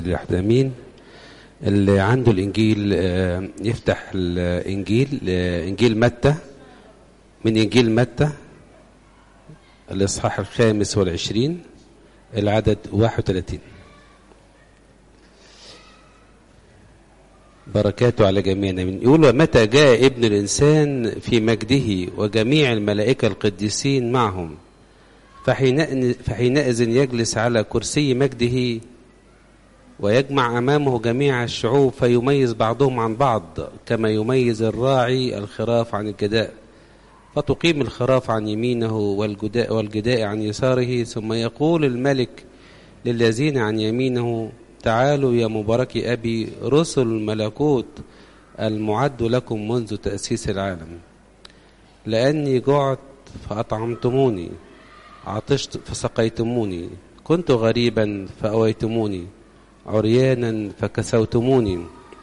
الواحد امين اللي عنده الانجيل آه، يفتح الانجيل آه، انجيل متى من انجيل متى الاصحاح الخامس والعشرين العدد 31 بركاته على جميعنا من يقول ومتى جاء ابن الانسان في مجده وجميع الملائكه القديسين معهم فحين فحينئذ يجلس على كرسي مجده ويجمع امامه جميع الشعوب فيميز بعضهم عن بعض كما يميز الراعي الخراف عن الجداء فتقيم الخراف عن يمينه والجداء والجداء عن يساره ثم يقول الملك للذين عن يمينه تعالوا يا مبارك أبي رسل الملكوت المعد لكم منذ تأسيس العالم لأني جعت فأطعمتموني عطشت فسقيتموني كنت غريبا فأويتموني عريانا فكسوتموني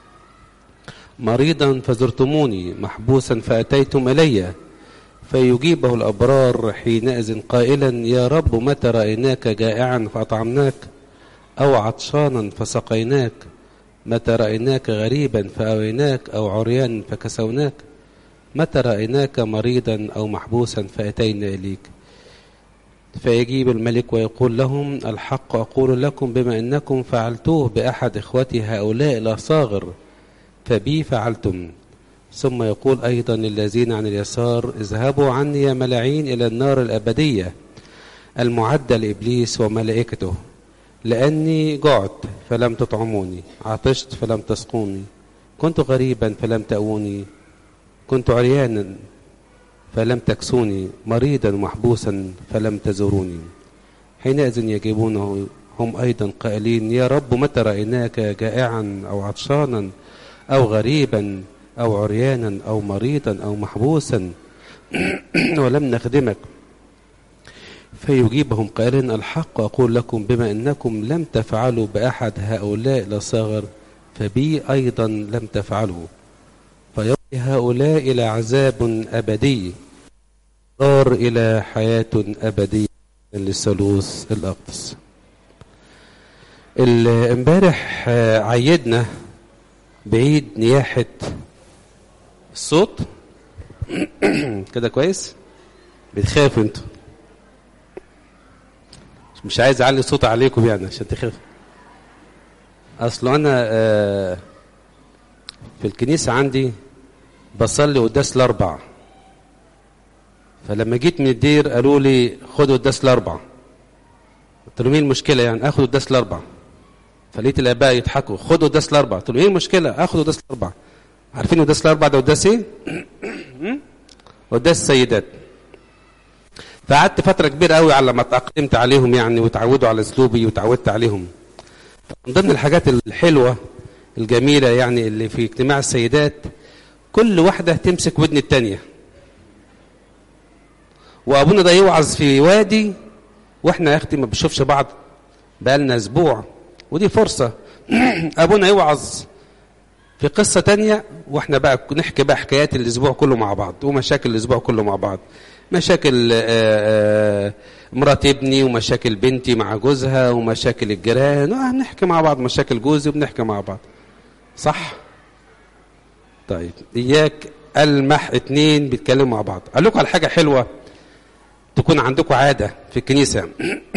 مريضا فزرتموني محبوسا فأتيتم إلي فيجيبه الأبرار حينئذ قائلا يا رب متى رأيناك جائعا فأطعمناك أو عطشانا فسقيناك متى رأيناك غريبا فأويناك أو عريانا فكسوناك متى رأيناك مريضا أو محبوسا فأتينا إليك فيجيب الملك ويقول لهم الحق أقول لكم بما أنكم فعلتوه بأحد إخوتي هؤلاء الأصاغر فبي فعلتم ثم يقول أيضا للذين عن اليسار اذهبوا عني يا ملاعين إلى النار الأبدية المعدة لإبليس وملائكته لأني جعت فلم تطعموني عطشت فلم تسقوني كنت غريبا فلم تأووني كنت عريانا فلم تكسوني مريضا محبوسا فلم تزوروني حينئذ يجيبونه هم أيضا قائلين يا رب متى رأيناك جائعا أو عطشانا أو غريبا أو عريانا أو مريضا أو محبوسا ولم نخدمك فيجيبهم قائلا الحق أقول لكم بما أنكم لم تفعلوا بأحد هؤلاء الأصاغر فبي أيضا لم تفعلوا فيمضي هؤلاء إلى عذاب أبدي دار إلى حياة أبدية للثالوث الأقدس امبارح عيدنا بعيد نياحة الصوت كده كويس بتخافوا انتوا مش عايز اعلي صوت عليكم يعني عشان تخافوا اصل انا آه في الكنيسه عندي بصلي قداس الاربع فلما جيت من الدير قالوا لي خدوا قداس الاربع قلت لهم ايه المشكله يعني اخد قداس الاربع فلقيت الاباء يضحكوا خدوا قداس الاربع قلت لهم ايه المشكله اخد قداس الاربع عارفين قداس الاربع ده قداس ايه قداس السيدات فقعدت فترة كبيرة قوي على ما اتأقلمت عليهم يعني وتعودوا على اسلوبي وتعودت عليهم من ضمن الحاجات الحلوة الجميلة يعني اللي في اجتماع السيدات كل واحدة تمسك ودن التانية وابونا ده يوعظ في وادي واحنا يا اختي ما بنشوفش بعض بقالنا اسبوع ودي فرصة ابونا يوعظ في قصة تانية واحنا بقى نحكي بقى حكايات الاسبوع كله مع بعض ومشاكل الاسبوع كله مع بعض مشاكل مرات ابني ومشاكل بنتي مع جوزها ومشاكل الجيران بنحكي مع بعض مشاكل جوزي وبنحكي مع بعض صح طيب اياك المح اتنين بيتكلموا مع بعض اقول لكم على حاجه حلوه تكون عندكم عاده في الكنيسه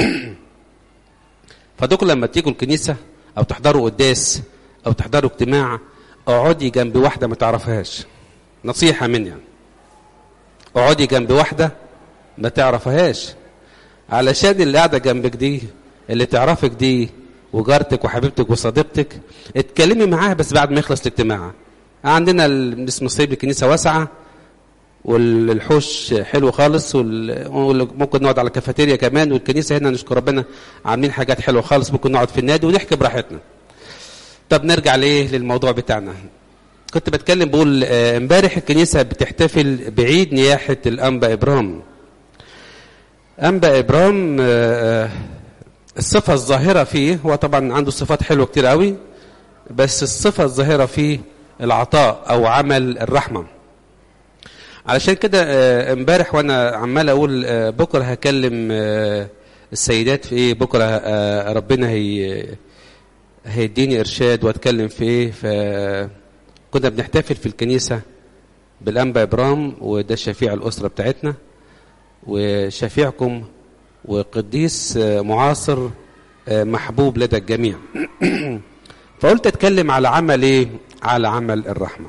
فدوكم لما تيجوا الكنيسه او تحضروا قداس او تحضروا اجتماع اقعدي جنب واحده ما تعرفهاش نصيحه مني يعني. اقعدي جنب واحده ما تعرفهاش علشان اللي قاعده جنبك دي اللي تعرفك دي وجارتك وحبيبتك وصديقتك اتكلمي معاها بس بعد ما يخلص الاجتماع عندنا اسم صيب الكنيسه واسعه والحوش حلو خالص وممكن نقعد على الكافيتيريا كمان والكنيسه هنا نشكر ربنا عاملين حاجات حلوه خالص ممكن نقعد في النادي ونحكي براحتنا طب نرجع ليه للموضوع بتاعنا كنت بتكلم بقول امبارح الكنيسه بتحتفل بعيد نياحه الانبا ابرام انبا ابرام الصفه الظاهره فيه هو طبعا عنده صفات حلوه كتير قوي بس الصفه الظاهره فيه العطاء او عمل الرحمه علشان كده امبارح وانا عمال اقول بكره هكلم السيدات في ايه بكره ربنا هي هيديني ارشاد واتكلم في ايه فكنا بنحتفل في الكنيسه بالانبا ابرام وده شفيع الاسره بتاعتنا وشفيعكم وقديس معاصر محبوب لدى الجميع فقلت اتكلم على عمل ايه على عمل الرحمه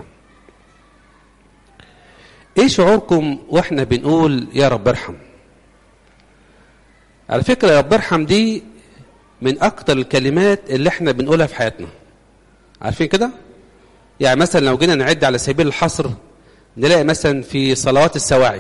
ايه شعوركم واحنا بنقول يا رب ارحم على فكره يا رب ارحم دي من اكتر الكلمات اللي احنا بنقولها في حياتنا عارفين كده يعني مثلا لو جينا نعد على سبيل الحصر نلاقي مثلا في صلوات السواعي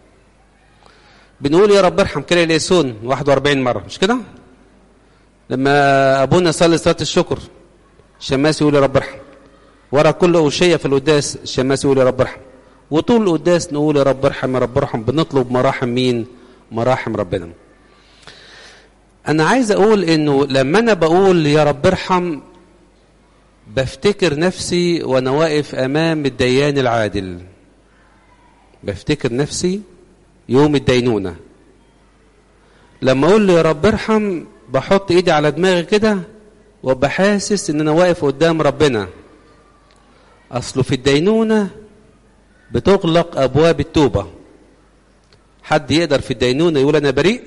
بنقول يا رب ارحم كده ليسون 41 مره مش كده لما ابونا صلي صلاه الشكر الشماس يقول يا رب ارحم ورا كل اوشيه في القداس الشماس يقول يا رب ارحم وطول القداس نقول يا رب ارحم يا رب ارحم بنطلب مراحم مين مراحم ربنا انا عايز اقول انه لما انا بقول يا رب ارحم بفتكر نفسي وانا واقف امام الديان العادل بفتكر نفسي يوم الدينونة لما اقول له يا رب ارحم بحط ايدي على دماغي كده وبحاسس ان انا واقف قدام ربنا اصله في الدينونة بتغلق ابواب التوبة حد يقدر في الدينونة يقول انا بريء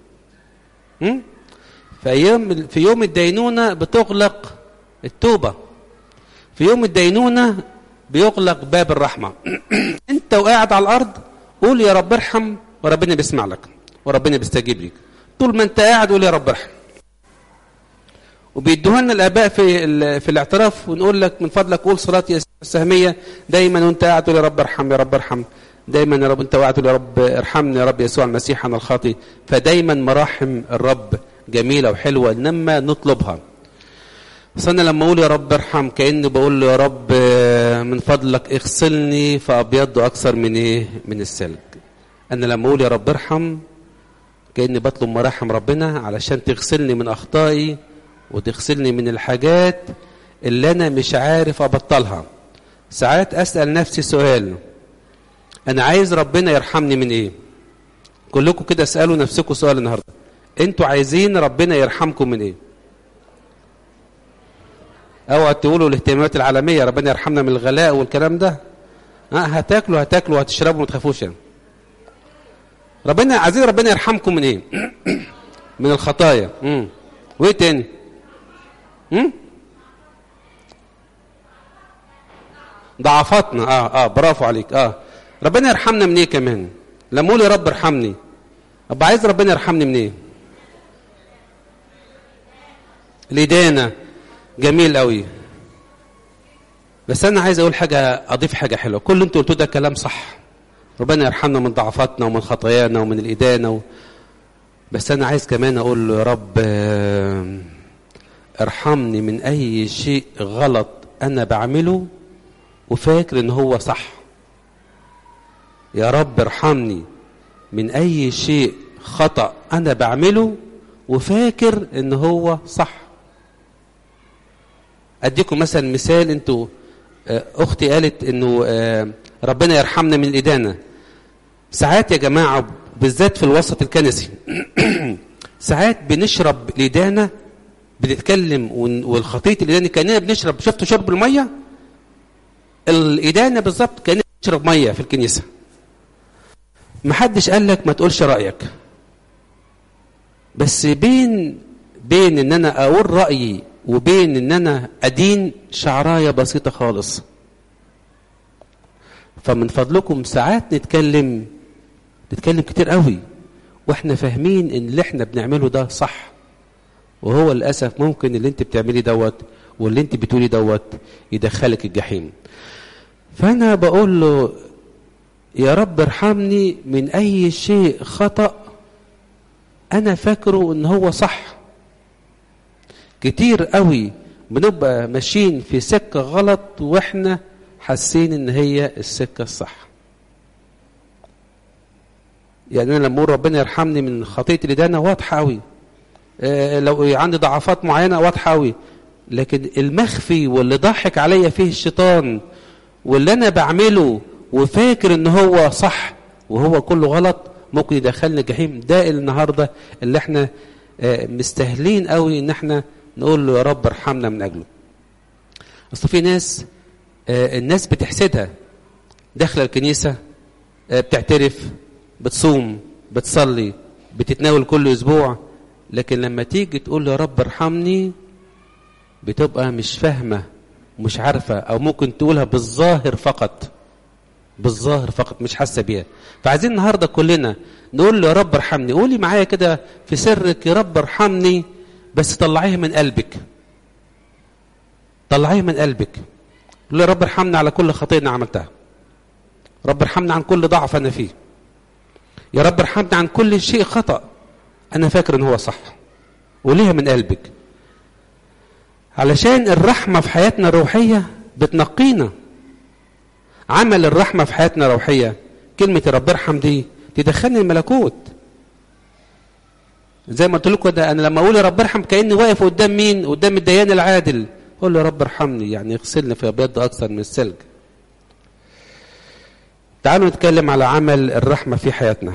في يوم في يوم الدينونة بتغلق التوبة في يوم الدينونة بيغلق باب الرحمة انت وقاعد على الارض قول يا رب ارحم وربنا بيسمع لك وربنا بيستجيب لك طول ما انت قاعد قول يا رب ارحم وبيدوها لنا الاباء في في الاعتراف ونقول لك من فضلك قول صلاه السهميه دايما وانت قاعد تقول يا رب ارحم يا رب ارحم دايما يا رب انت قاعد تقول يا رب ارحمني يا رب يسوع المسيح انا الخاطي فدايما مراحم الرب جميله وحلوه انما نطلبها بس انا لما اقول يا رب ارحم كاني بقول له يا رب من فضلك اغسلني فابيض اكثر من ايه من السلك انا لما اقول يا رب ارحم كاني بطلب مراحم ربنا علشان تغسلني من اخطائي وتغسلني من الحاجات اللي انا مش عارف ابطلها ساعات اسال نفسي سؤال انا عايز ربنا يرحمني من ايه كلكم كده اسالوا نفسكم سؤال النهارده انتوا عايزين ربنا يرحمكم من ايه اوعوا تقولوا الاهتمامات العالميه ربنا يرحمنا من الغلاء والكلام ده اه هتاكلوا هتاكلوا هتشربوا ما تخافوش يعني ربنا عايزين ربنا يرحمكم من ايه من الخطايا امم وايه تاني امم ضعفاتنا اه اه برافو عليك اه ربنا يرحمنا من ايه كمان لما اقول يا رب ارحمني ابقى عايز ربنا يرحمني من ايه الادانه جميل قوي بس انا عايز اقول حاجه اضيف حاجه حلوه كل اللي انتوا قلتوه ده كلام صح ربنا يرحمنا من ضعفاتنا ومن خطايانا ومن الادانه و... بس انا عايز كمان اقول له يا رب ارحمني من اي شيء غلط انا بعمله وفاكر ان هو صح يا رب ارحمني من اي شيء خطا انا بعمله وفاكر ان هو صح اديكم مثلا مثال انتوا اختي قالت انه ربنا يرحمنا من الادانه ساعات يا جماعه بالذات في الوسط الكنسي ساعات بنشرب الادانه بنتكلم والخطيه الادانه كاننا بنشرب شفتوا شرب الميه الادانه بالظبط كاننا بنشرب ميه في الكنيسه محدش قال لك ما تقولش رايك بس بين بين ان انا اقول رايي وبين ان انا ادين شعرايه بسيطه خالص فمن فضلكم ساعات نتكلم نتكلم كتير قوي واحنا فاهمين ان اللي احنا بنعمله ده صح وهو للاسف ممكن اللي انت بتعمليه دوت واللي انت بتقولي دوت يدخلك الجحيم فانا بقول له يا رب ارحمني من اي شيء خطا انا فاكره ان هو صح كتير قوي بنبقى ماشيين في سكة غلط واحنا حاسين ان هي السكة الصح يعني انا لما اقول ربنا يرحمني من خطية الادانة واضحة قوي آه لو عندي ضعفات معينة واضحة قوي لكن المخفي واللي ضحك عليا فيه الشيطان واللي انا بعمله وفاكر ان هو صح وهو كله غلط ممكن يدخلني الجحيم ده النهارده اللي احنا آه مستاهلين قوي ان احنا نقول له يا رب ارحمنا من اجله اصل في ناس آه الناس بتحسدها داخله الكنيسه آه بتعترف بتصوم بتصلي بتتناول كل اسبوع لكن لما تيجي تقول له يا رب ارحمني بتبقى مش فاهمه مش عارفه او ممكن تقولها بالظاهر فقط بالظاهر فقط مش حاسه بيها فعايزين النهارده كلنا نقول له يا رب ارحمني قولي معايا كده في سرك يا رب ارحمني بس طلعيها من قلبك طلعيها من قلبك قول يا رب ارحمني على كل خطيئه انا عملتها رب ارحمني عن كل ضعف انا فيه يا رب ارحمني عن كل شيء خطأ انا فاكر ان هو صح قوليها من قلبك علشان الرحمه في حياتنا الروحيه بتنقينا عمل الرحمة في حياتنا روحية كلمة رب ارحم دي تدخلني الملكوت زي ما قلت لكم ده انا لما اقول يا رب ارحم كاني واقف قدام مين قدام الديان العادل اقول له يا رب ارحمني يعني اغسلني في ابيض اكثر من الثلج تعالوا نتكلم على عمل الرحمة في حياتنا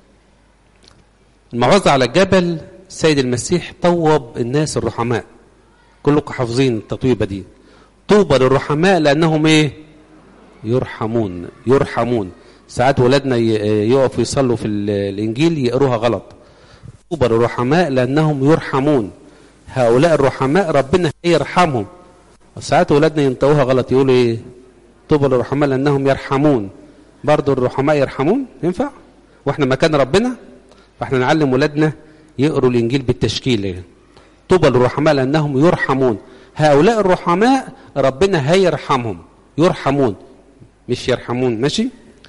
الموعظة على الجبل السيد المسيح طوب الناس الرحماء كلكم حافظين التطويبة دي طوبى للرحماء لأنهم إيه يرحمون يرحمون ساعات ولادنا يقفوا يصلوا في الإنجيل يقروها غلط طوبى للرحماء لأنهم يرحمون هؤلاء الرحماء ربنا يرحمهم ساعات ولادنا ينطقوها غلط يقولوا إيه طوبى للرحماء لأنهم يرحمون برضو الرحماء يرحمون ينفع واحنا مكان ربنا فاحنا نعلم ولادنا يقروا الانجيل بالتشكيل يعني. طوبى للرحماء لانهم يرحمون هؤلاء الرحماء ربنا هيرحمهم يرحمون مش يرحمون ماشي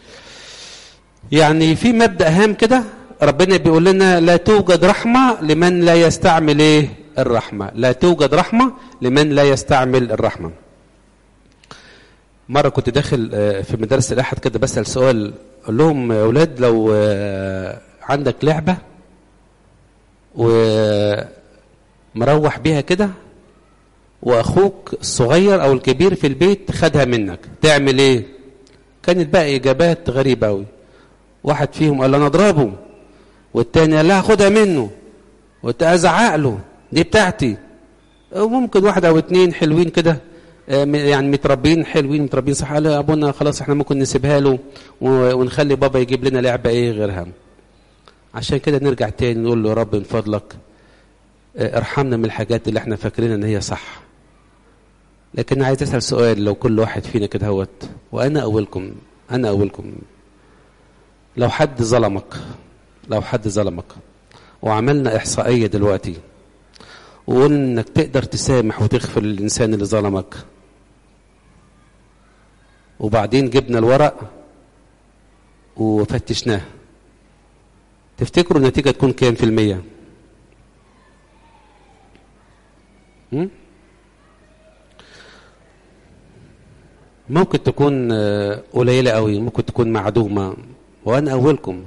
يعني في مبدا هام كده ربنا بيقول لنا لا توجد رحمه لمن لا يستعمل ايه الرحمه لا توجد رحمه لمن لا يستعمل الرحمه مرة كنت داخل في مدرسة الأحد كده بسأل سؤال أقول لهم يا أولاد لو عندك لعبة ومروح بيها كده وأخوك الصغير أو الكبير في البيت خدها منك تعمل إيه؟ كانت بقى إجابات غريبة أوي واحد فيهم قال أنا أضربه والتاني قال لا هاخدها منه وأزعق له دي بتاعتي وممكن واحد أو اتنين حلوين كده يعني متربين حلوين متربين صح قال ابونا خلاص احنا ممكن نسيبها له ونخلي بابا يجيب لنا لعبه ايه غيرها عشان كده نرجع تاني نقول له يا رب من فضلك ارحمنا من الحاجات اللي احنا فاكرين ان هي صح لكن عايز اسال سؤال لو كل واحد فينا كده هوت وانا اولكم انا اولكم لو حد ظلمك لو حد ظلمك وعملنا احصائيه دلوقتي وقلنا انك تقدر تسامح وتغفر للانسان اللي ظلمك وبعدين جبنا الورق وفتشناه تفتكروا النتيجة تكون كام في المية ممكن تكون قليلة قوي ممكن تكون معدومة وأنا أولكم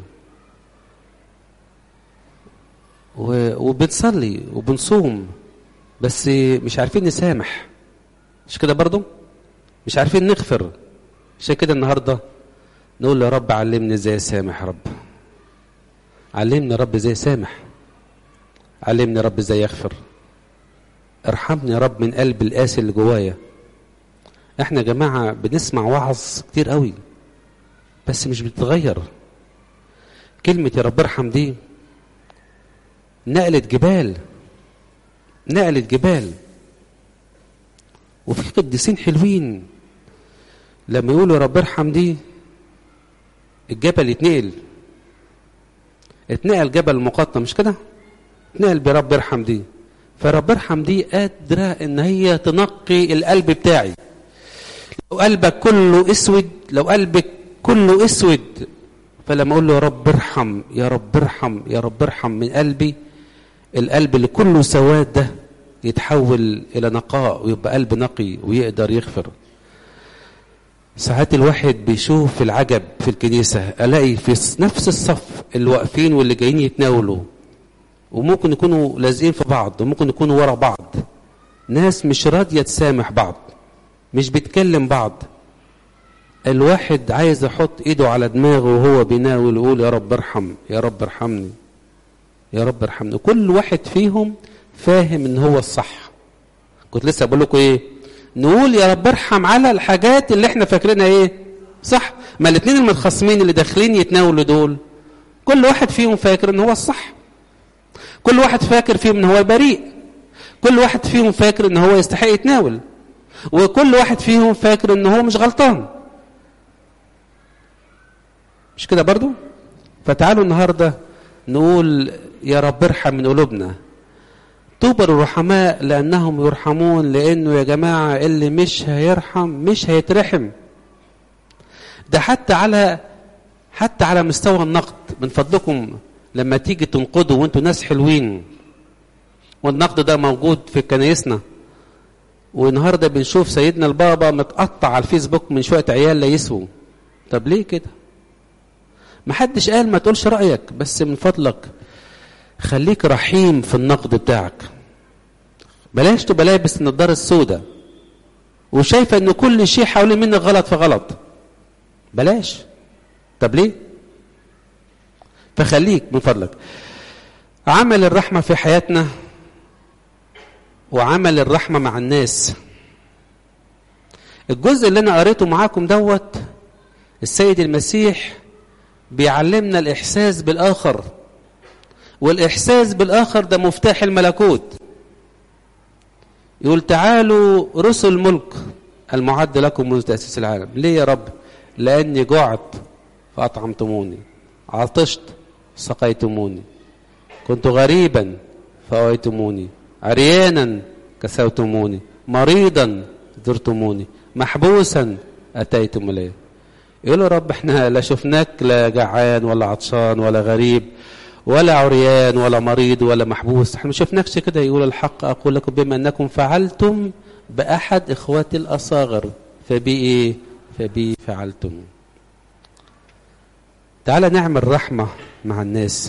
وبنصلي وبنصوم بس مش عارفين نسامح مش كده برضو مش عارفين نغفر عشان كده النهارده نقول يا رب علمني ازاي اسامح يا رب علمني يا رب ازاي اسامح علمني يا رب ازاي اغفر ارحمني يا رب من قلب القاسي اللي جوايا احنا يا جماعه بنسمع وعظ كتير قوي بس مش بتتغير كلمه يا رب ارحم دي نقلت جبال نقلت جبال وفي قديسين حلوين لما يقولوا يا رب ارحم دي الجبل يتنقل اتنقل جبل المقطم مش كده اتنقل برب ارحم دي فرب ارحم دي قادرة ان هي تنقي القلب بتاعي لو قلبك كله اسود لو قلبك كله اسود فلما اقول له يا رب ارحم يا رب ارحم يا رب ارحم من قلبي القلب اللي كله سواد ده يتحول الى نقاء ويبقى قلب نقي ويقدر يغفر ساعات الواحد بيشوف العجب في الكنيسة ألاقي في نفس الصف اللي واقفين واللي جايين يتناولوا وممكن يكونوا لازقين في بعض وممكن يكونوا ورا بعض ناس مش راضية تسامح بعض مش بتكلم بعض الواحد عايز يحط ايده على دماغه وهو بيناول ويقول يا رب ارحم يا رب ارحمني يا رب ارحمني كل واحد فيهم فاهم ان هو الصح كنت لسه بقول لكم ايه نقول يا رب ارحم على الحاجات اللي احنا فاكرينها ايه صح ما الاثنين المتخاصمين اللي داخلين يتناولوا دول كل واحد فيهم فاكر ان هو الصح كل واحد فاكر فيهم ان هو بريء كل واحد فيهم فاكر ان هو يستحق يتناول وكل واحد فيهم فاكر ان هو مش غلطان مش كده برضو فتعالوا النهاردة نقول يا رب ارحم من قلوبنا طوبى الرحماء لأنهم يرحمون لأنه يا جماعة اللي مش هيرحم مش هيترحم ده حتى على حتى على مستوى النقد من فضلكم لما تيجي تنقدوا وانتوا ناس حلوين والنقد ده موجود في كنايسنا والنهارده بنشوف سيدنا البابا متقطع على الفيسبوك من شويه عيال لا يسووا طب ليه كده محدش قال ما تقولش رايك بس من فضلك خليك رحيم في النقد بتاعك بلاش تبقى لابس النضاره السوداء وشايفه ان كل شيء حوالين منك غلط في غلط بلاش طب ليه فخليك من فضلك عمل الرحمه في حياتنا وعمل الرحمه مع الناس الجزء اللي انا قريته معاكم دوت السيد المسيح بيعلمنا الاحساس بالاخر والاحساس بالاخر ده مفتاح الملكوت يقول تعالوا رسل الملك المعد لكم منذ تاسيس العالم ليه يا رب لاني جعت فاطعمتموني عطشت سقيتموني كنت غريبا فاويتموني عريانا كسوتموني مريضا زرتموني محبوسا اتيتم الي يقول له رب احنا لا شفناك لا جعان ولا عطشان ولا غريب ولا عريان ولا مريض ولا محبوس احنا ما شفناكش كده يقول الحق اقول لكم بما انكم فعلتم باحد اخواتي الاصاغر فبي ايه فبي فعلتم تعالى نعمل رحمه مع الناس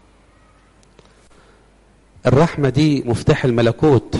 الرحمه دي مفتاح الملكوت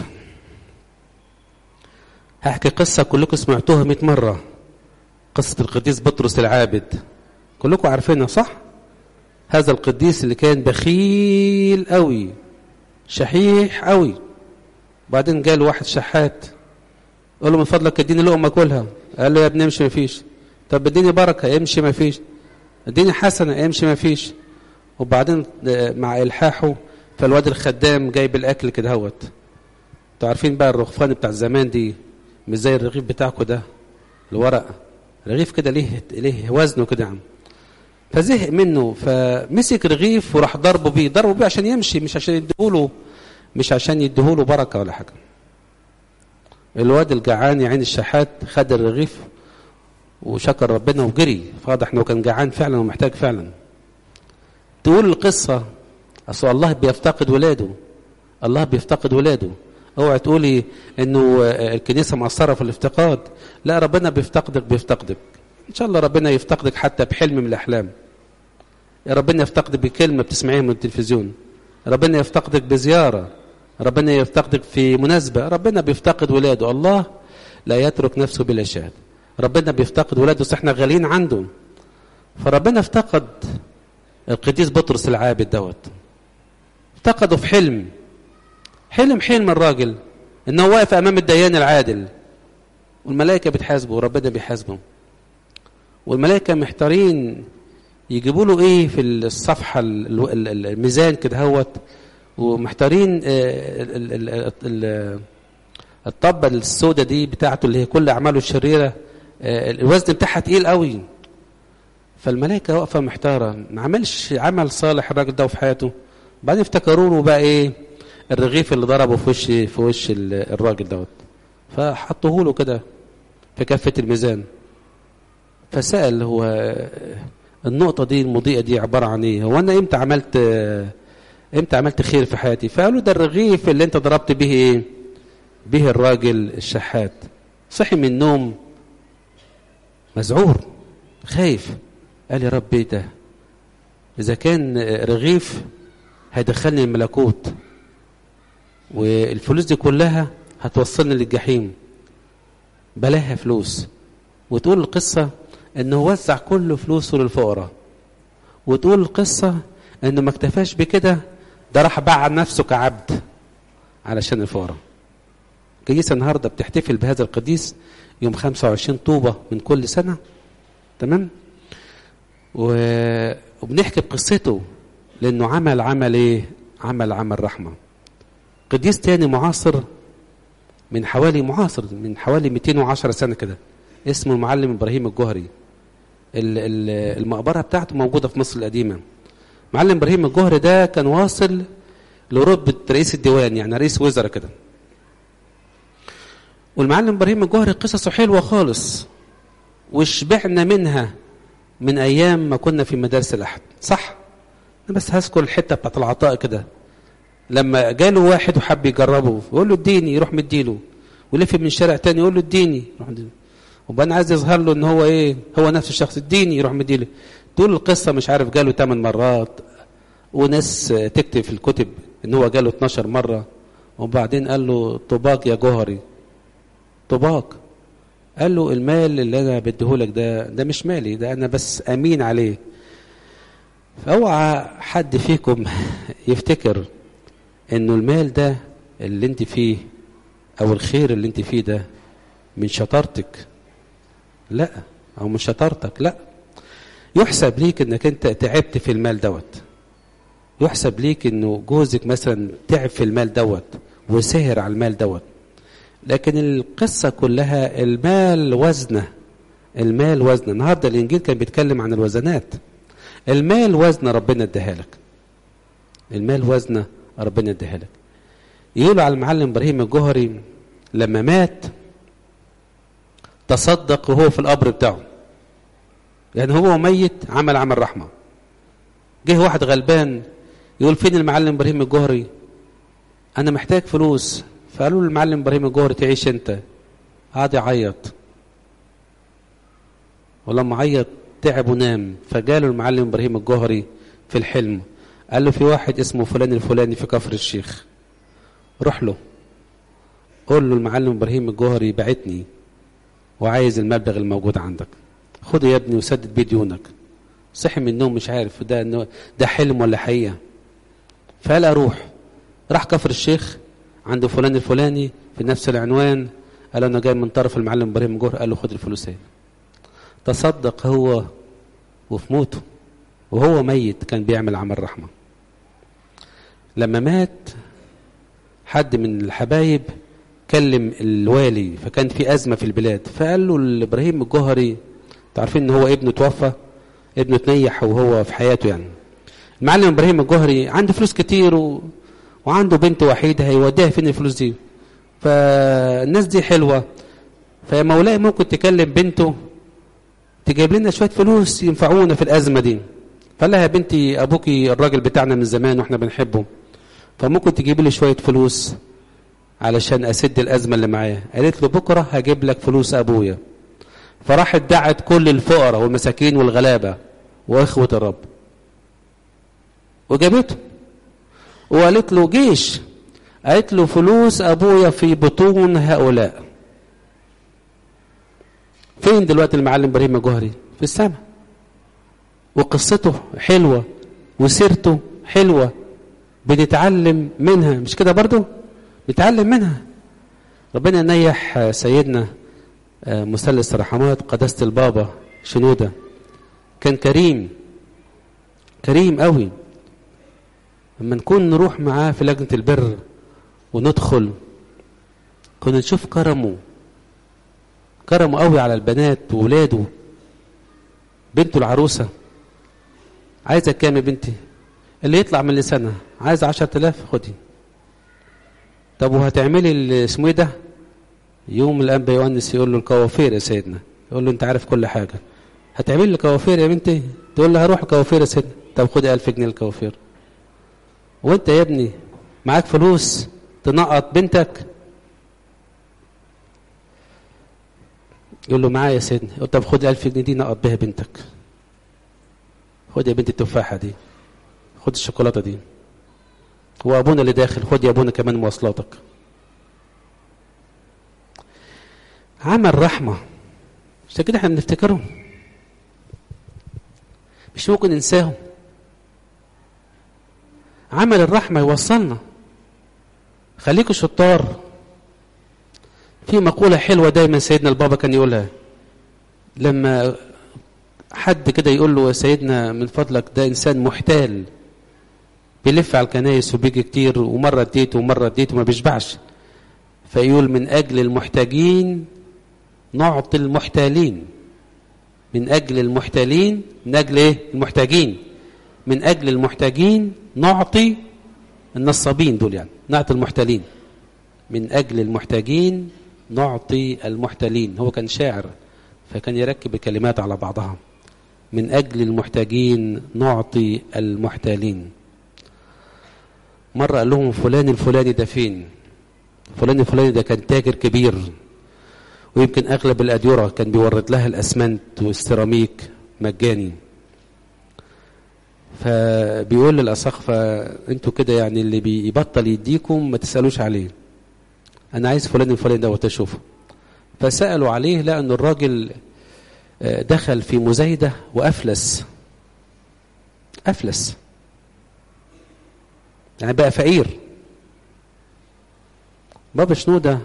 هحكي قصه كلكم سمعتوها 100 مره قصه القديس بطرس العابد كلكم عارفينها صح هذا القديس اللي كان بخيل قوي شحيح قوي بعدين جاء له واحد شحات قال له من فضلك اديني لقمه كلها قال له يا ابني امشي ما فيش طب اديني بركه امشي ما فيش اديني حسنه امشي ما فيش وبعدين مع الحاحه فالواد الخدام جايب الاكل كده هوت انتوا عارفين بقى الرغفان بتاع زمان دي مش زي الرغيف بتاعكم ده الورق رغيف كده ليه ليه وزنه كده يا عم فزهق منه فمسك رغيف وراح ضربه بيه ضربه بيه عشان يمشي مش عشان يديهوله مش عشان يديهوله بركه ولا حاجه الواد الجعان يا عين الشحات خد الرغيف وشكر ربنا وجري فواضح انه كان جعان فعلا ومحتاج فعلا تقول القصه اصل الله بيفتقد ولاده الله بيفتقد ولاده اوعى تقولي انه الكنيسه مقصره في الافتقاد لا ربنا بيفتقدك بيفتقدك ان شاء الله ربنا يفتقدك حتى بحلم من الاحلام يا ربنا يفتقدك بكلمه بتسمعيها من التلفزيون ربنا يفتقدك بزياره ربنا يفتقدك في مناسبه ربنا بيفتقد ولاده الله لا يترك نفسه بلا شهد ربنا بيفتقد ولاده بس احنا غاليين عنده فربنا افتقد القديس بطرس العابد دوت افتقده في حلم حلم حلم الراجل انه واقف امام الديان العادل والملائكه بتحاسبه وربنا بيحاسبه والملائكه محتارين يجيبوا له ايه في الصفحه الميزان كده هوت ومحتارين الطبه السوداء دي بتاعته اللي هي كل اعماله الشريره الوزن بتاعها تقيل قوي فالملائكه واقفه محتاره ما عملش عمل صالح الراجل ده في حياته بعدين افتكروا له بقى ايه الرغيف اللي ضربه في وش في وش الراجل دوت فحطوه له كده في كفه الميزان فسال هو النقطه دي المضيئه دي عباره عن ايه هو انا امتى عملت امتى عملت خير في حياتي فقالوا ده الرغيف اللي انت ضربت به ايه به الراجل الشحات صحي من النوم مذعور خايف قال يا رب ايه ده اذا كان رغيف هيدخلني الملكوت والفلوس دي كلها هتوصلني للجحيم بلاها فلوس وتقول القصة انه وزع كل فلوسه للفقراء وتقول القصة انه ما اكتفاش بكده ده راح باع نفسه كعبد علشان الفقراء الكنيسة النهاردة بتحتفل بهذا القديس يوم 25 طوبة من كل سنة تمام و... وبنحكي بقصته لأنه عمل عمل إيه عمل عمل رحمة قديس تاني معاصر من حوالي معاصر من حوالي 210 سنة كده اسمه المعلم إبراهيم الجهري المقبرة بتاعته موجودة في مصر القديمة معلم إبراهيم الجهري ده كان واصل لرتبة رئيس الديوان يعني رئيس وزراء كده والمعلم إبراهيم الجهري قصصه حلوة خالص وشبعنا منها من أيام ما كنا في مدارس الأحد صح أنا بس هذكر الحتة بتاعت العطاء كده لما جاله واحد وحب يجربه يقول له اديني يروح مديله ولف من شارع تاني يقول له اديني يروح مديله وبقى عايز يظهر له ان هو ايه هو نفس الشخص اديني يروح مديله طول القصه مش عارف جاله 8 مرات وناس تكتب في الكتب ان هو جاله 12 مره وبعدين قال له طباق يا جوهري طباق قال له المال اللي انا بديهولك ده ده مش مالي ده انا بس امين عليه فاوعى حد فيكم يفتكر انه المال ده اللي انت فيه او الخير اللي انت فيه ده من شطارتك لا او من شطارتك لا يحسب ليك انك انت تعبت في المال دوت يحسب ليك انه جوزك مثلا تعب في المال دوت وسهر على المال دوت لكن القصة كلها المال وزنه المال وزنه النهاردة الإنجيل كان بيتكلم عن الوزنات المال وزنه ربنا اداها لك المال وزنه ربنا اداها لك يقولوا على المعلم ابراهيم الجوهري لما مات تصدق وهو في القبر بتاعه يعني هو ميت عمل عمل رحمه جه واحد غلبان يقول فين المعلم ابراهيم الجوهري انا محتاج فلوس فقالوا له المعلم ابراهيم الجوهري تعيش انت قعد يعيط ولما عيط تعب ونام فجاله المعلم ابراهيم الجوهري في الحلم قال له في واحد اسمه فلان الفلاني في كفر الشيخ روح له قول له المعلم ابراهيم الجوهري بعتني وعايز المبلغ الموجود عندك خده يا ابني وسدد بيه ديونك صحي من النوم مش عارف ده انه ده حلم ولا حقيقه فقال اروح راح كفر الشيخ عند فلان الفلاني في نفس العنوان قال انا جاي من طرف المعلم ابراهيم الجوهري قال له خد الفلوس اهي تصدق هو وفي موته وهو ميت كان بيعمل عمل رحمه لما مات حد من الحبايب كلم الوالي فكان في أزمة في البلاد فقال له لإبراهيم الجوهري تعرفين ان هو ابنه توفى ابنه تنيح وهو في حياته يعني المعلم إبراهيم الجوهري عنده فلوس كتير و... وعنده بنت وحيدة هيوديها فين الفلوس دي فالناس دي حلوة فيا مولاي ممكن تكلم بنته تجيب لنا شوية فلوس ينفعونا في الأزمة دي فقال لها يا بنتي أبوكي الراجل بتاعنا من زمان وإحنا بنحبه فممكن تجيب لي شوية فلوس علشان أسد الأزمة اللي معايا قالت له بكرة هجيب لك فلوس أبويا فراحت دعت كل الفقراء والمساكين والغلابة وإخوة الرب وجابته وقالت له جيش قالت له فلوس أبويا في بطون هؤلاء فين دلوقتي المعلم إبراهيم الجوهري في السماء وقصته حلوة وسيرته حلوة بنتعلم منها مش كده برضو نتعلم منها ربنا ينيح سيدنا مثلث الرحمات قداسة البابا شنودة كان كريم كريم قوي لما نكون نروح معاه في لجنة البر وندخل كنا نشوف كرمه كرمه قوي على البنات وولاده بنته العروسة عايزة كام يا بنتي اللي يطلع من لسانها عايزة عشرة آلاف خدي طب وهتعملي اسمه ايه ده يوم الانبا يؤنس يقول له الكوافير يا سيدنا يقول له انت عارف كل حاجه هتعمل لي كوافير يا بنتي تقول له هروح كوافير يا سيدنا طب خدي 1000 جنيه الكوافير وانت يا ابني معاك فلوس تنقط بنتك يقول له معايا يا سيدنا يقول طب خد 1000 جنيه دي نقط بيها بنتك خد يا بنتي التفاحه دي خد الشوكولاته دي هو ابونا اللي داخل خد يا ابونا كمان مواصلاتك عمل رحمه مش كده احنا بنفتكرهم مش ممكن ننساهم عمل الرحمه يوصلنا خليكوا شطار في مقولة حلوة دايما سيدنا البابا كان يقولها لما حد كده يقول له يا سيدنا من فضلك ده إنسان محتال بيلف على الكنايس وبيجي كتير ومرة اديته ومرة اديته ما بيشبعش فيقول من أجل المحتاجين نعطي المحتالين من أجل المحتالين من أجل إيه؟ المحتاجين من أجل المحتاجين نعطي النصابين دول يعني نعطي المحتالين من أجل المحتاجين نعطي المحتالين هو كان شاعر فكان يركب الكلمات على بعضها من أجل المحتاجين نعطي المحتالين مرة قال لهم فلان الفلاني ده فين فلان الفلاني ده كان تاجر كبير ويمكن أغلب الأديرة كان بيورد لها الأسمنت والسيراميك مجاني فبيقول للأساقفة انتوا كده يعني اللي بيبطل يديكم ما تسألوش عليه أنا عايز فلان الفلاني ده وتشوفه فسألوا عليه لقى أن الراجل دخل في مزايدة وأفلس أفلس يعني بقى فقير بابا شنودة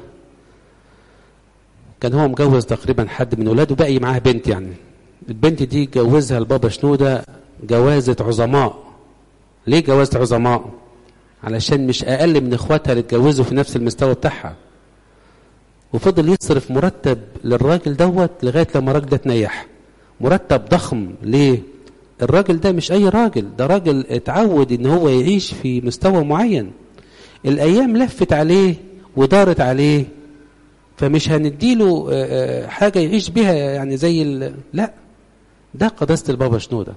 كان هو مجوز تقريبا حد من ولاده باقي معاه بنت يعني البنت دي جوزها البابا شنودة جوازة عظماء ليه جوازة عظماء علشان مش أقل من إخواتها اللي اتجوزوا في نفس المستوى بتاعها وفضل يصرف مرتب للراجل دوت لغاية لما الراجل ده تنيح مرتب ضخم ليه الراجل ده مش أي راجل ده راجل اتعود إن هو يعيش في مستوى معين الأيام لفت عليه ودارت عليه فمش هنديله حاجة يعيش بها يعني زي لا ده قداسة البابا شنودة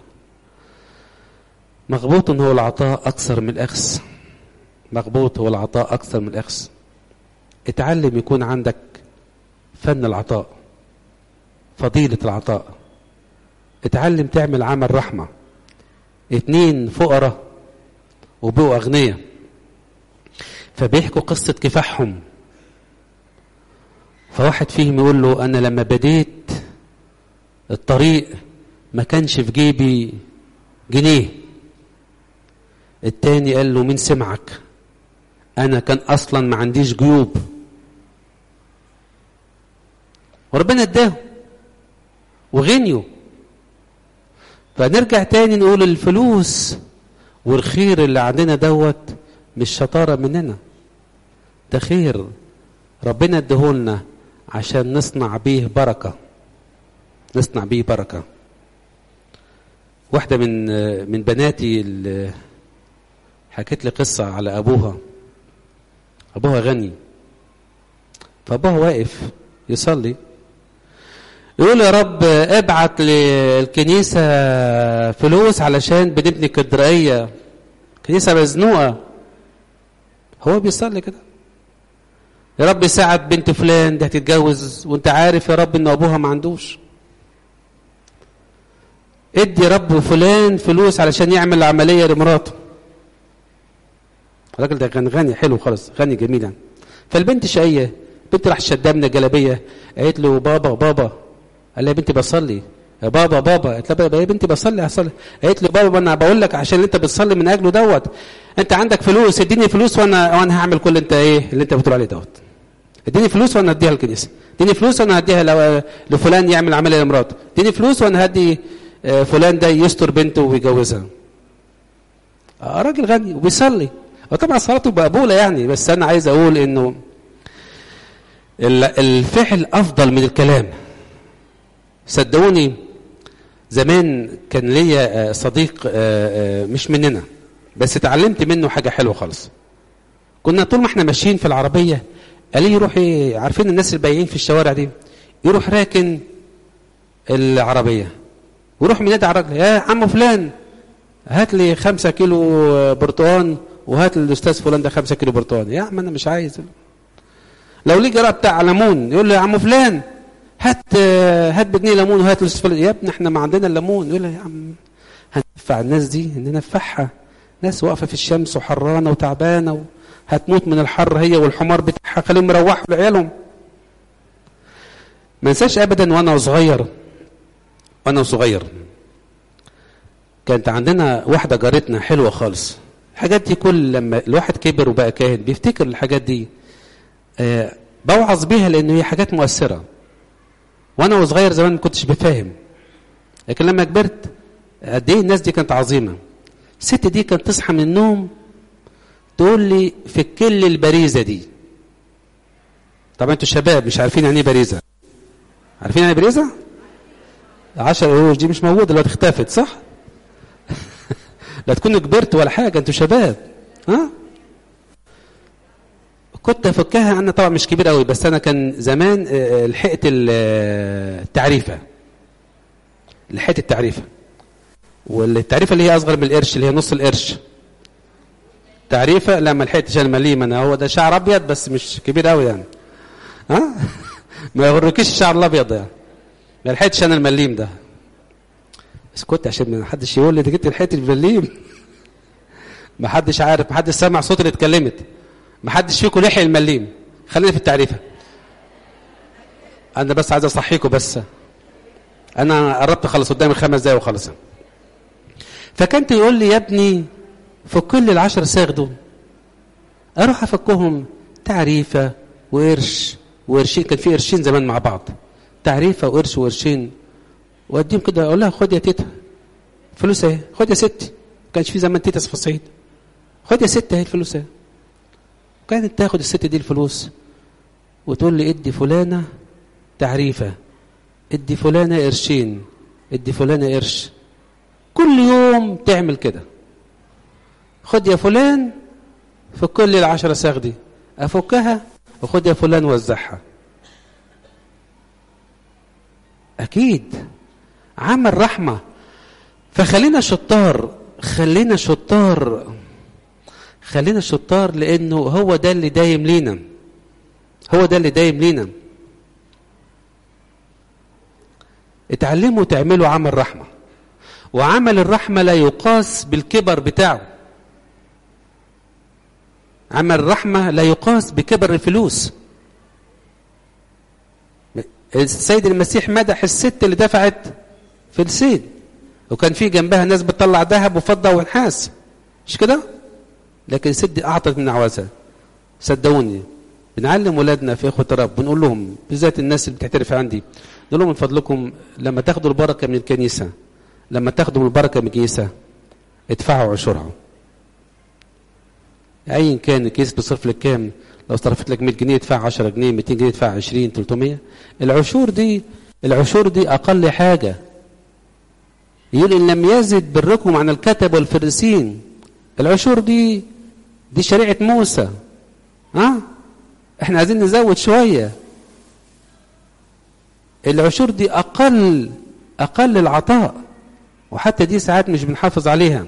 مغبوط هو العطاء أكثر من الأخذ مغبوط هو العطاء أكثر من الأخذ اتعلم يكون عندك فن العطاء فضيلة العطاء اتعلم تعمل عمل رحمة اتنين فقراء وبقوا أغنياء فبيحكوا قصة كفاحهم فواحد فيهم يقول له أنا لما بديت الطريق ما كانش في جيبي جنيه التاني قال له مين سمعك أنا كان أصلا ما عنديش جيوب وربنا اداه وغنيوا فنرجع تاني نقول الفلوس والخير اللي عندنا دوت مش شطارة مننا ده خير ربنا ادهولنا عشان نصنع بيه بركة نصنع بيه بركة واحدة من من بناتي اللي حكت لي قصة على أبوها أبوها غني فأبوها واقف يصلي يقول يا رب ابعت للكنيسة فلوس علشان بنبني كدرائية كنيسة مزنوقة هو بيصلي كده يا رب ساعد بنت فلان دي هتتجوز وانت عارف يا رب ان ابوها ما عندوش ادي رب فلان فلوس علشان يعمل عملية لمراته الراجل ده كان غني حلو خالص غني جميل يعني فالبنت شقية البنت راح شدها من الجلابية قالت له بابا بابا قال لها يا بنتي بصلي يا بابا بابا قالت لها يا بنتي بصلي هصلي قالت له بابا انا بقول لك عشان اللي انت بتصلي من اجله دوت انت عندك فلوس اديني فلوس وانا وانا هعمل كل انت ايه اللي انت بتقول عليه دوت اديني فلوس وانا هديها الكنيسه اديني فلوس وانا هديها لفلان يعمل عمليه لمراته اديني فلوس وانا هدي فلان ده يستر بنته ويجوزها آه راجل غني وبيصلي وطبعا صلاته مقبوله يعني بس انا عايز اقول انه الفعل افضل من الكلام صدقوني زمان كان ليا صديق مش مننا بس اتعلمت منه حاجه حلوه خالص كنا طول ما احنا ماشيين في العربيه قال لي يروح ايه عارفين الناس البايعين في الشوارع دي يروح راكن العربيه ويروح منادي على الراجل يا عم فلان هات لي خمسة كيلو برتقان وهات للاستاذ فلان ده خمسة كيلو برتقان يا عم انا مش عايز لو ليه جرى بتاع ليمون يقول له يا عم فلان هات هات بجنيه ليمون وهات للاستاذ فلان يا ابني احنا ما عندنا الليمون يقول له يا عم هندفع الناس دي ننفعها ناس واقفه في الشمس وحرانه وتعبانه هتموت من الحر هي والحمار بتاعها خليهم يروحوا لعيالهم ما انساش ابدا وانا صغير وانا صغير كانت عندنا واحده جارتنا حلوه خالص الحاجات دي كل لما الواحد كبر وبقى كاهن بيفتكر الحاجات دي آه بوعظ بيها لان هي حاجات مؤثره وانا وصغير زمان ما كنتش بفاهم لكن لما كبرت قد ايه الناس دي كانت عظيمه الست دي كانت تصحى من النوم تقول لي فك لي البريزه دي طبعا انتوا شباب مش عارفين يعني ايه باريزه عارفين يعني ايه باريزه 10 قروش دي مش موجوده دلوقتي اختفت صح لا تكونوا كبرت ولا حاجه انتوا شباب ها كنت افكها انا طبعا مش كبير قوي بس انا كان زمان لحقت التعريفه لحقت التعريفه والتعريفه اللي هي اصغر من القرش اللي هي نص القرش تعريفه لا ما لحقتش انا مليم انا هو ده شعر ابيض بس مش كبير قوي يعني ها ما يغركيش الشعر الابيض يعني ما لحقتش انا المليم ده اسكت عشان ما حدش يقول لي انت جبت لحقت المليم ما حدش عارف ما حدش سمع صوت اللي اتكلمت ما حدش فيكم لحق المليم خلينا في التعريفه انا بس عايز اصحيكم بس انا قربت اخلص قدامي خمس دقايق وخلص فكانت يقول لي يا ابني فك لي العشر صاغ دول اروح افكهم تعريفه وقرش وقرشين كان في قرشين زمان مع بعض تعريفه وقرش وقرشين واديهم كده اقول لها خد يا تيتا فلوس اهي خد يا ستي ما كانش في زمان تيتس في الصعيد خد يا ست اهي الفلوس اهي كانت تاخد الست دي الفلوس وتقول لي ادي فلانه تعريفه ادي فلانه قرشين ادي فلانه قرش كل يوم تعمل كده خد يا فلان فك لي العشرة صاغ دي افكها وخد يا فلان وزعها اكيد عمل رحمه فخلينا شطار خلينا شطار خلينا شطار لانه هو ده اللي دايم لينا هو ده اللي دايم لينا اتعلموا تعملوا عمل رحمه وعمل الرحمه لا يقاس بالكبر بتاعه عمل الرحمه لا يقاس بكبر الفلوس السيد المسيح مدح الست اللي دفعت فلسين وكان في جنبها ناس بتطلع ذهب وفضه ونحاس مش كده لكن الست دي اعطت من عوزها صدقوني بنعلم ولادنا في اخوه الرب بنقول لهم بالذات الناس اللي بتعترف عندي نقول لهم من فضلكم لما تاخدوا البركه من الكنيسه لما تاخدوا البركه من الكنيسه ادفعوا عشورها ايا كان الكيس بيصرف لك كام لو صرفت لك 100 جنيه ادفع 10 جنيه 200 جنيه ادفع 20 300 العشور دي العشور دي اقل حاجه يقول ان لم يزد بركم عن الكتب والفريسين العشور دي دي شريعه موسى ها احنا عايزين نزود شويه العشور دي اقل اقل العطاء وحتى دي ساعات مش بنحافظ عليها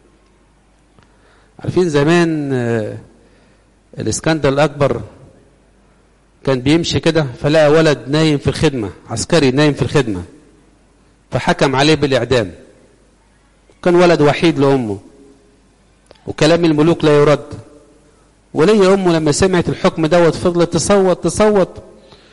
عارفين زمان الاسكندر الاكبر كان بيمشي كده فلقى ولد نايم في الخدمه عسكري نايم في الخدمه فحكم عليه بالاعدام كان ولد وحيد لامه وكلام الملوك لا يرد ولي امه لما سمعت الحكم دوت فضلت تصوت تصوت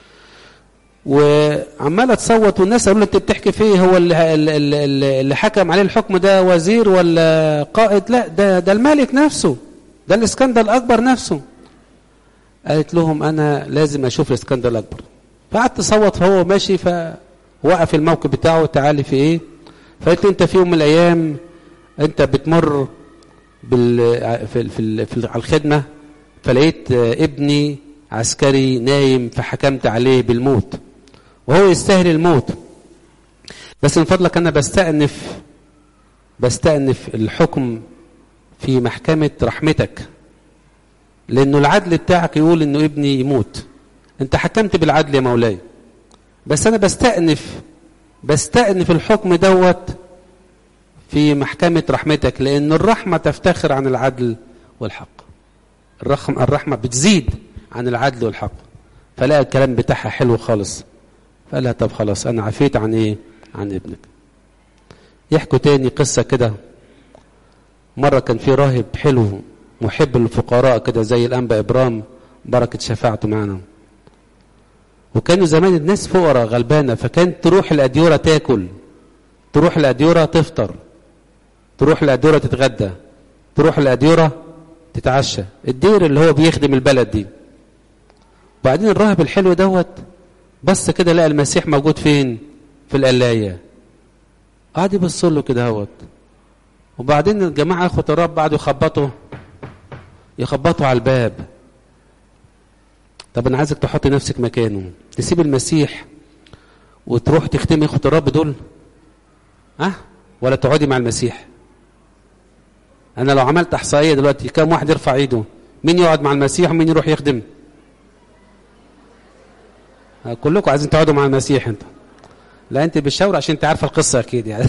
وعماله تصوت والناس قالوا انت بتحكي في ايه هو اللي, اللي, اللي حكم عليه الحكم ده وزير ولا قائد لا ده ده الملك نفسه ده الاسكندر الاكبر نفسه قالت لهم انا لازم اشوف الاسكندر الاكبر فقعدت تصوت فهو ماشي فوقف الموقف بتاعه تعالي في ايه فقالت له انت في يوم من الايام انت بتمر بال في في, في على الخدمه فلقيت ابني عسكري نايم فحكمت عليه بالموت وهو يستاهل الموت بس من فضلك انا بستأنف بستأنف الحكم في محكمة رحمتك لأنه العدل بتاعك يقول إنه ابني يموت أنت حكمت بالعدل يا مولاي بس أنا بستأنف بستأنف الحكم دوت في محكمة رحمتك لأن الرحمة تفتخر عن العدل والحق الرحمة, الرحمة بتزيد عن العدل والحق فلقى الكلام بتاعها حلو خالص فقال لها طب خلاص أنا عفيت عن إيه عن ابنك يحكوا تاني قصة كده مرة كان في راهب حلو محب للفقراء كده زي الأنبا إبرام بركة شفاعته معنا وكانوا زمان الناس فقراء غلبانة فكانت تروح الأديورة تاكل تروح الأديورة تفطر تروح الأديورة تتغدى تروح الأديورة تتعشى الدير اللي هو بيخدم البلد دي بعدين الراهب الحلو دوت بص كده لقى المسيح موجود فين في القلايه قعد يبص له كده اهوت وبعدين الجماعه اخوه الرب قعدوا يخبطوا يخبطوا على الباب طب انا عايزك تحط نفسك مكانه تسيب المسيح وتروح تختمي اخوه الرب دول ها أه؟ ولا تقعدي مع المسيح انا لو عملت احصائيه دلوقتي كم واحد يرفع ايده مين يقعد مع المسيح ومين يروح يخدم كلكم عايزين تقعدوا مع المسيح انت لا انت بالشاور عشان انت عارفه القصه اكيد يعني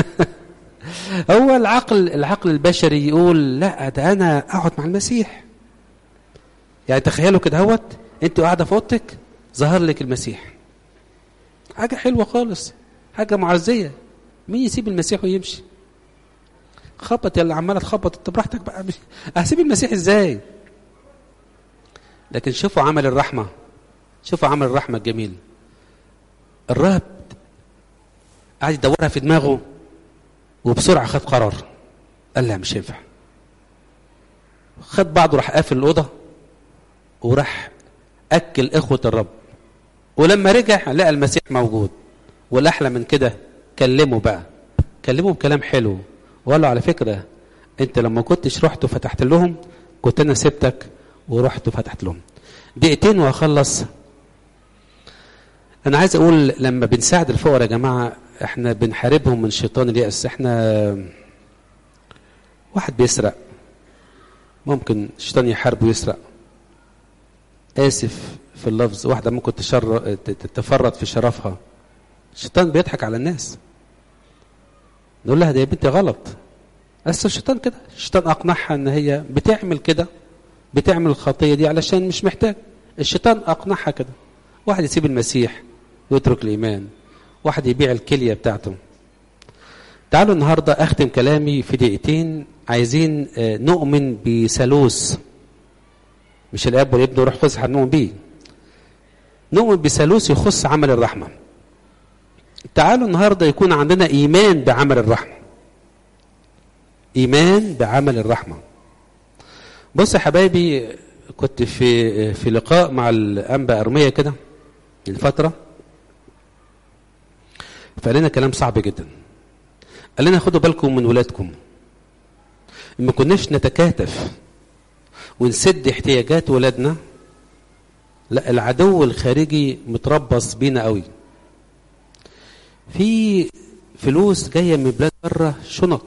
هو العقل العقل البشري يقول لا ده انا اقعد مع المسيح يعني تخيلوا كده اهوت انت قاعده في اوضتك ظهر لك المسيح حاجه حلوه خالص حاجه معزيه مين يسيب المسيح ويمشي خبط يلا عماله تخبط انت براحتك بقى هسيب المسيح ازاي لكن شوفوا عمل الرحمه شوفوا عمل الرحمه الجميل الراهب قعد يدورها في دماغه وبسرعه خد قرار قال لا مش ينفع خد بعضه راح قافل الاوضه وراح اكل اخوه الرب ولما رجع لقى المسيح موجود والاحلى من كده كلمه بقى كلمه بكلام حلو وقال له على فكره انت لما كنتش رحت وفتحت لهم كنت انا سبتك ورحت وفتحت لهم دقيقتين وهخلص انا عايز اقول لما بنساعد الفقراء يا جماعه احنا بنحاربهم من شيطان اليأس احنا واحد بيسرق ممكن الشيطان يحاربه ويسرق اسف في اللفظ واحده ممكن تشر... تتفرط في شرفها الشيطان بيضحك على الناس نقول لها ده يا بنتي غلط بس الشيطان كده الشيطان اقنعها ان هي بتعمل كده بتعمل الخطيه دي علشان مش محتاج الشيطان اقنعها كده واحد يسيب المسيح ويترك الايمان واحد يبيع الكليه بتاعته تعالوا النهارده اختم كلامي في دقيقتين عايزين نؤمن بثالوث مش الاب والابن والروح القدس هنؤمن بيه نؤمن بثالوث يخص عمل الرحمه تعالوا النهارده يكون عندنا ايمان بعمل الرحمه ايمان بعمل الرحمه بص يا حبايبي كنت في في لقاء مع الانبا ارميه كده من فتره فقال لنا كلام صعب جدا قال لنا خدوا بالكم من ولادكم ما كناش نتكاتف ونسد احتياجات ولادنا لا العدو الخارجي متربص بينا قوي في فلوس جايه من بلاد بره شنط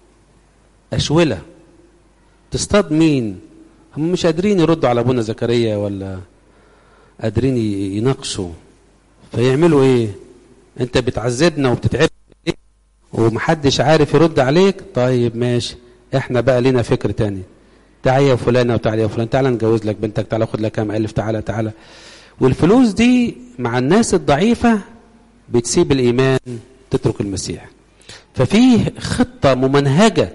اشوله تصطاد مين هم مش قادرين يردوا على ابونا زكريا ولا قادرين يناقشوا فيعملوا ايه انت بتعذبنا وبتتعب ومحدش عارف يرد عليك طيب ماشي احنا بقى لنا فكر تاني تعالى يا فلانه وتعالى يا فلان تعالى نجوز لك بنتك تعالى خد لك كام الف تعالى تعالى والفلوس دي مع الناس الضعيفه بتسيب الايمان تترك المسيح ففي خطه ممنهجه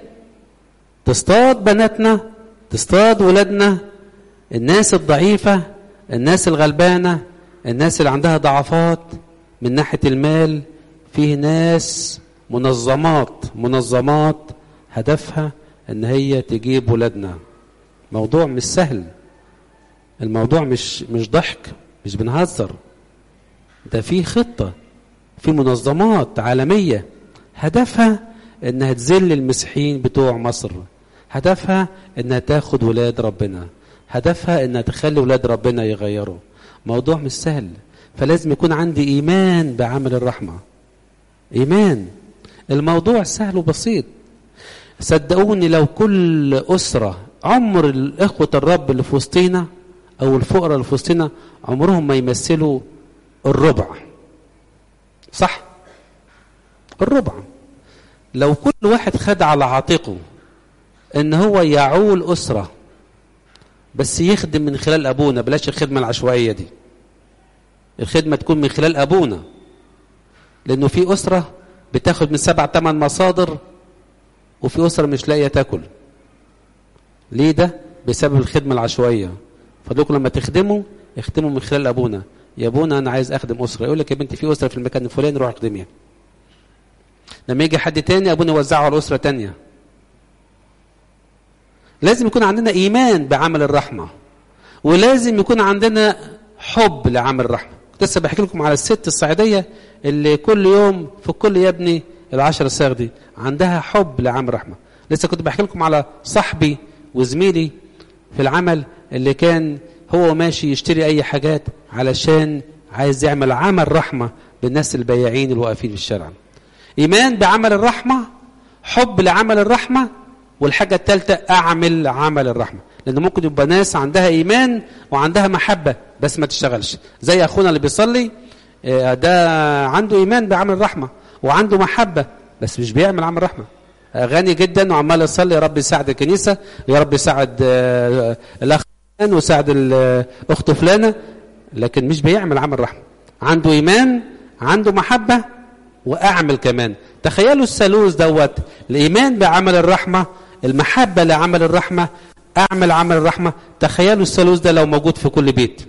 تصطاد بناتنا تصطاد ولادنا الناس الضعيفه الناس الغلبانه الناس اللي عندها ضعفات من ناحيه المال فيه ناس منظمات منظمات هدفها ان هي تجيب ولادنا موضوع مش سهل الموضوع مش مش ضحك مش بنهزر ده في خطه في منظمات عالميه هدفها انها تذل المسيحيين بتوع مصر هدفها انها تاخد ولاد ربنا هدفها انها تخلي ولاد ربنا يغيروا موضوع مش سهل فلازم يكون عندي ايمان بعمل الرحمه ايمان الموضوع سهل وبسيط صدقوني لو كل اسره عمر الاخوه الرب اللي في وسطينا او الفقراء اللي في وسطينا عمرهم ما يمثلوا الربع صح الربع لو كل واحد خد على عاتقه ان هو يعول اسره بس يخدم من خلال ابونا بلاش الخدمه العشوائيه دي الخدمه تكون من خلال ابونا لانه في اسره بتاخد من سبع ثمان مصادر وفي اسره مش لاقيه تاكل ليه ده بسبب الخدمه العشوائيه فدوك لما تخدموا اخدموا من خلال ابونا يا ابونا انا عايز اخدم اسره يقول لك يا بنتي في اسره في المكان الفلاني روح اخدميها لما يجي حد تاني ابونا يوزعه على اسره تانيه لازم يكون عندنا ايمان بعمل الرحمه ولازم يكون عندنا حب لعمل الرحمة كنت لسه بحكي لكم على الست الصعيدية اللي كل يوم في كل يا ابني العشر الصاغ دي عندها حب لعمل الرحمة لسه كنت بحكي لكم على صاحبي وزميلي في العمل اللي كان هو ماشي يشتري اي حاجات علشان عايز يعمل عمل رحمة بالناس البياعين اللي واقفين في الشارع ايمان بعمل الرحمة حب لعمل الرحمة والحاجة الثالثة اعمل عمل الرحمة لان ممكن يبقى ناس عندها ايمان وعندها محبة بس ما تشتغلش زي اخونا اللي بيصلي ده عنده ايمان بعمل الرحمة وعنده محبة بس مش بيعمل عمل رحمة غني جدا وعمال يصلي يا رب يساعد الكنيسة يا رب يساعد الاخ فلان ويساعد الاخت فلانة لكن مش بيعمل عمل رحمة عنده ايمان عنده محبة واعمل كمان تخيلوا الثالوث دوت الايمان بعمل الرحمة المحبة لعمل الرحمة اعمل عمل الرحمة تخيلوا الثالوث ده لو موجود في كل بيت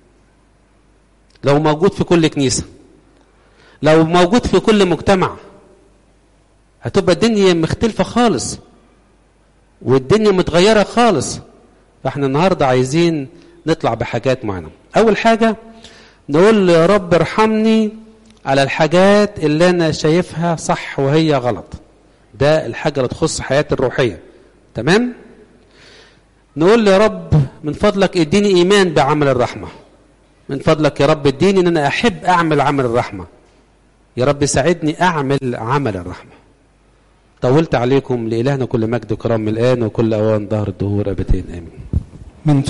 لو موجود في كل كنيسة لو موجود في كل مجتمع هتبقى الدنيا مختلفة خالص والدنيا متغيرة خالص فاحنا النهاردة عايزين نطلع بحاجات معينة أول حاجة نقول يا رب ارحمني على الحاجات اللي أنا شايفها صح وهي غلط ده الحاجة اللي تخص حياتي الروحية تمام نقول يا رب من فضلك اديني إيمان بعمل الرحمة من فضلك يا رب اديني ان انا احب اعمل عمل الرحمة يا رب ساعدني اعمل عمل الرحمة طولت عليكم لإلهنا كل مجد وكرم الآن وكل أوان ظهر الدهور أبدين آمين من